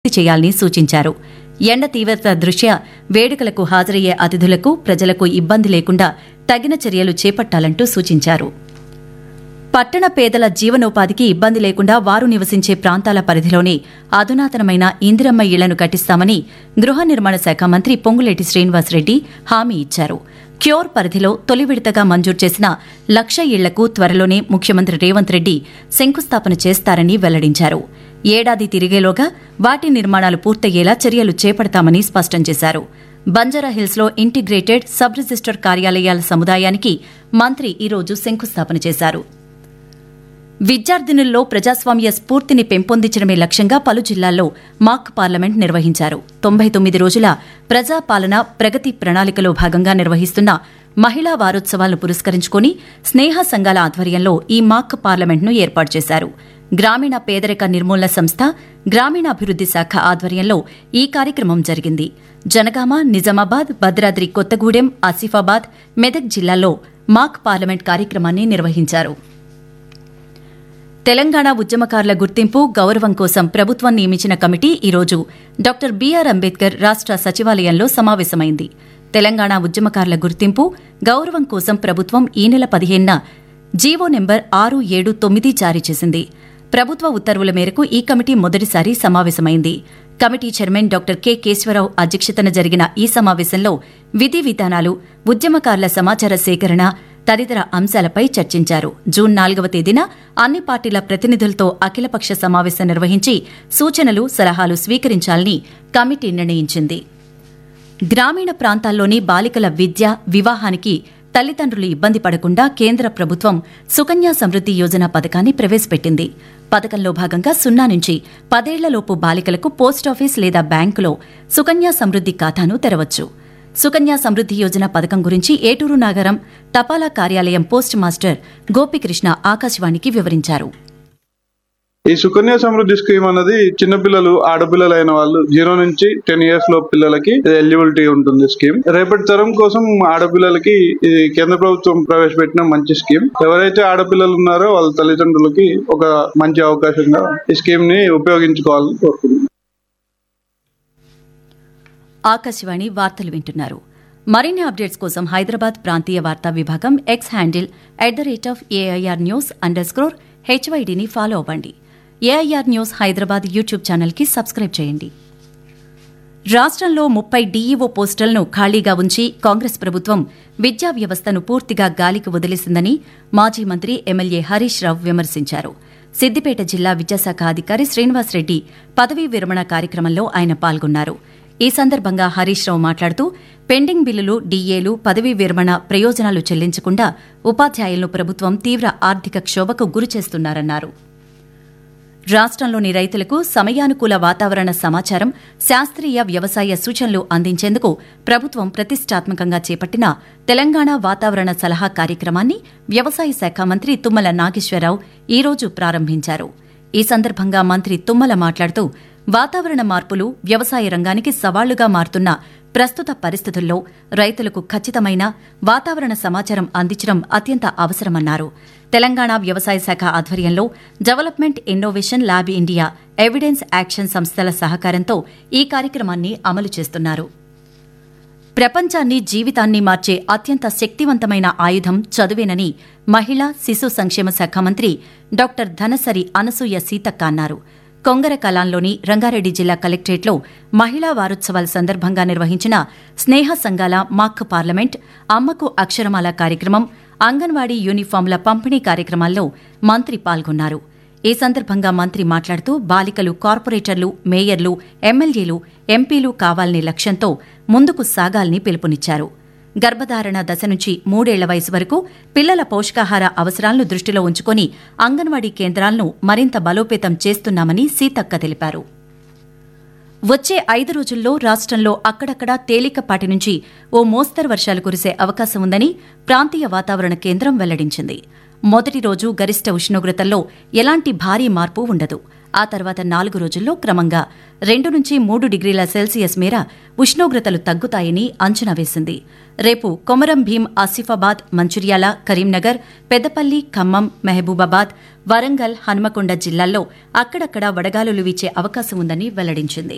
పూర్తి చేయాలని సూచించారు ఎండ తీవ్రత దృష్ట్యా వేడుకలకు హాజరయ్యే అతిథులకు ప్రజలకు ఇబ్బంది లేకుండా తగిన చర్యలు చేపట్టాలంటూ సూచించారు పట్టణ పేదల జీవనోపాధికి ఇబ్బంది లేకుండా వారు నివసించే ప్రాంతాల పరిధిలోనే అధునాతనమైన ఇందిరమ్మ ఇళ్లను కట్టిస్తామని గృహ నిర్మాణ శాఖ మంత్రి పొంగులేటి శ్రీనివాసరెడ్డి హామీ ఇచ్చారు క్యూర్ పరిధిలో తొలి విడతగా మంజూరు చేసిన లక్ష ఇళ్లకు త్వరలోనే ముఖ్యమంత్రి రేవంత్ రెడ్డి శంకుస్థాపన చేస్తారని వెల్లడించారు ఏడాది తిరిగేలోగా వాటి నిర్మాణాలు పూర్తయ్యేలా చర్యలు చేపడతామని స్పష్టం చేశారు బంజారాహిల్స్లో ఇంటిగ్రేటెడ్ సబ్ రిజిస్టర్ కార్యాలయాల సముదాయానికి మంత్రి ఈరోజు శంకుస్థాపన చేశారు విద్యార్థినుల్లో ప్రజాస్వామ్య స్ఫూర్తిని పెంపొందించడమే లక్ష్యంగా పలు జిల్లాల్లో మాక్ పార్లమెంట్ నిర్వహించారు తొంభై తొమ్మిది రోజుల ప్రజాపాలన ప్రగతి ప్రణాళికలో భాగంగా నిర్వహిస్తున్న మహిళా వారోత్సవాలను పురస్కరించుకుని స్నేహ సంఘాల ఆధ్వర్యంలో ఈ మాక్ పార్లమెంట్ను ఏర్పాటు చేశారు గ్రామీణ పేదరిక నిర్మూలన సంస్థ గ్రామీణాభివృద్ది శాఖ ఆధ్వర్యంలో ఈ కార్యక్రమం జరిగింది జనగామ నిజామాబాద్ భద్రాద్రి కొత్తగూడెం ఆసిఫాబాద్ మెదక్ జిల్లాల్లో మాక్ పార్లమెంట్ కార్యక్రమాన్ని నిర్వహించారు తెలంగాణ ఉద్యమకారుల గుర్తింపు గౌరవం కోసం ప్రభుత్వం నియమించిన కమిటీ ఈరోజు డాక్టర్ బీఆర్ అంబేద్కర్ రాష్ట సచివాలయంలో సమావేశమైంది తెలంగాణ ఉద్యమకారుల గుర్తింపు గౌరవం కోసం ప్రభుత్వం ఈ నెల పదిహేనున జీవో నెంబర్ ఆరు ఏడు తొమ్మిది జారీ చేసింది ప్రభుత్వ ఉత్తర్వుల మేరకు ఈ కమిటీ మొదటిసారి సమావేశమైంది committee chairman doctor K Keshava Rao అధ్యక్షతన జరిగిన ఈ సమావేశంలో విధి విధానాలు ఉద్యమకారుల సమాచార సేకరణ తదితర అంశాలపై చర్చించారు జూన్ నాలుగవ తేదీన అన్ని పార్టీల ప్రతినిధులతో అఖిలపక్ష సమావేశం నిర్వహించి సూచనలు సలహాలు స్వీకరించాలని కమిటీ నిర్ణయించింది గ్రామీణ ప్రాంతాల్లోని బాలికల విద్య వివాహానికి తల్లిదండ్రులు ఇబ్బంది పడకుండా కేంద్ర ప్రభుత్వం సుకన్య సమృద్ది యోజన పథకాన్ని ప్రవేశపెట్టింది పథకంలో భాగంగా సున్నా నుంచి పదేళ్లలోపు బాలికలకు పోస్టాఫీస్ లేదా బ్యాంకులో సుకన్య సమృద్ది ఖాతాను తెరవచ్చు సుకన్య సమృద్ది యోజన పథకం గురించి ఏటూరు నాగరం తపాలా కార్యాలయం పోస్ట్ మాస్టర్ గోపికృష్ణ ఆకాశవాణికి వివరించారు ఈ సుకన్య సమృద్ధి స్కీమ్ అన్నది చిన్నపిల్లలు ఆడపిల్లలు అయిన వాళ్ళు జీరో నుంచి టెన్ ఇయర్స్ లో పిల్లలకి ఎలిజిబిలిటీ ఉంటుంది స్కీమ్ రేపటి తరం కోసం ఆడపిల్లలకి ఇది కేంద్ర ప్రభుత్వం ప్రవేశపెట్టిన మంచి స్కీమ్ ఎవరైతే ఆడపిల్లలు ఉన్నారో వాళ్ళ తల్లిదండ్రులకి ఒక మంచి అవకాశంగా ఈ స్కీమ్ ని ఉపయోగించుకోవాలని కోరుకుంటున్నాను ఆకాశవాణి వార్తలు వింటున్నారు మరిన్ని అప్డేట్స్ కోసం హైదరాబాద్ ప్రాంతీయ వార్తా విభాగం X handle at the rate of AIR news underscore హెచ్వైడీని ఫాలో అవ్వండి ఏఐఆర్ న్యూస్ హైదరాబాద్ యూట్యూబ్ ఛానల్కి సబ్స్క్రైబ్ చేయండి రాష్ట్రంలో ముప్పై డీఈఓ పోస్టులను ఖాళీగా ఉంచి కాంగ్రెస్ ప్రభుత్వం విద్యా వ్యవస్థను పూర్తిగా గాలికి వదిలేసిందని మాజీ మంత్రి ఎమ్మెల్యే హరీష్ రావు విమర్శించారు సిద్దిపేట జిల్లా విద్యాశాఖ అధికారి శ్రీనివాసరెడ్డి పదవీ విరమణ కార్యక్రమంలో ఆయన పాల్గొన్నారు ఈ సందర్భంగా హరీష్ రావు మాట్లాడుతూ పెండింగ్ బిల్లులు డీఏలు పదవీ విరమణ ప్రయోజనాలు చెల్లించకుండా ఉపాధ్యాయులను ప్రభుత్వం తీవ్ర ఆర్థిక క్షోభకు గురిచేస్తున్నారన్నారు రాష్ట్రంలోని రైతులకు సమయానుకూల వాతావరణ సమాచారం శాస్త్రీయ వ్యవసాయ సూచనలు అందించేందుకు ప్రభుత్వం ప్రతిష్టాత్మకంగా చేపట్టిన తెలంగాణ వాతావరణ సలహా కార్యక్రమాన్ని వ్యవసాయ శాఖ మంత్రి తుమ్మల నాగేశ్వరరావు ఈరోజు ప్రారంభించారు ఈ సందర్భంగా మంత్రి తుమ్మల మాట్లాడుతూ వాతావరణ మార్పులు వ్యవసాయ రంగానికి సవాళ్లుగా మారుతున్న ప్రస్తుత పరిస్థితుల్లో రైతులకు ఖచ్చితమైన వాతావరణ సమాచారం అందించడం అత్యంత అవసరమన్నారు తెలంగాణ వ్యవసాయ శాఖ ఆధ్వర్యంలో development innovation lab India evidence action సంస్థల సహకారంతో ఈ కార్యక్రమాన్ని అమలు చేస్తున్నారు ప్రపంచాన్ని జీవితాన్ని మార్చే అత్యంత శక్తివంతమైన ఆయుధం చదువేనని మహిళా శిశు సంక్షేమ శాఖ మంత్రి డాక్టర్ ధనసరి అనసూయ సీతక్క అన్నారు కొంగర కలాంలోని రంగారెడ్డి జిల్లా కలెక్టరేట్లో మహిళా వారోత్సవాల సందర్భంగా నిర్వహించిన స్నేహ సంఘాల మాక్ పార్లమెంట్ అమ్మకు అక్షరమాల కార్యక్రమం అంగన్వాడీ యూనిఫాంల పంపిణీ కార్యక్రమాల్లో మంత్రి పాల్గొన్నారు ఈ సందర్భంగా మంత్రి మాట్లాడుతూ బాలికలు కార్పొరేటర్లు మేయర్లు ఎమ్మెల్యేలు ఎంపీలు కావాలనే లక్ష్యంతో ముందుకు సాగాలని పిలుపునిచ్చారు గర్భధారణ దశ నుంచి మూడేళ్ల వయసు వరకు పిల్లల పోషకాహార అవసరాలను దృష్టిలో ఉంచుకొని అంగన్వాడీ కేంద్రాలను మరింత బలోపేతం చేస్తున్నామని సీతక్క తెలిపారు వచ్చే ఐదు రోజుల్లో రాష్ట్రంలో అక్కడక్కడా తేలికపాటి నుంచి ఓ మోస్తరు వర్షాలు కురిసే అవకాశం ఉందని ప్రాంతీయ వాతావరణ కేంద్రం వెల్లడించింది మొదటి రోజు గరిష్ట ఉష్ణోగ్రతల్లో ఎలాంటి భారీ మార్పు ఉండదు ఆ తర్వాత నాలుగు రోజుల్లో క్రమంగా రెండు నుంచి మూడు డిగ్రీల సెల్సియస్ మేర ఉష్ణోగ్రతలు తగ్గుతాయని అంచనా వేసింది రేపు కొమరం భీం ఆసిఫాబాద్ మంచిర్యాల కరీంనగర్ పెద్దపల్లి ఖమ్మం మహబూబాబాద్ వరంగల్ హన్మకొండ జిల్లాల్లో అక్కడక్కడ వడగాలులు వీచే అవకాశం ఉందని వెల్లడించింది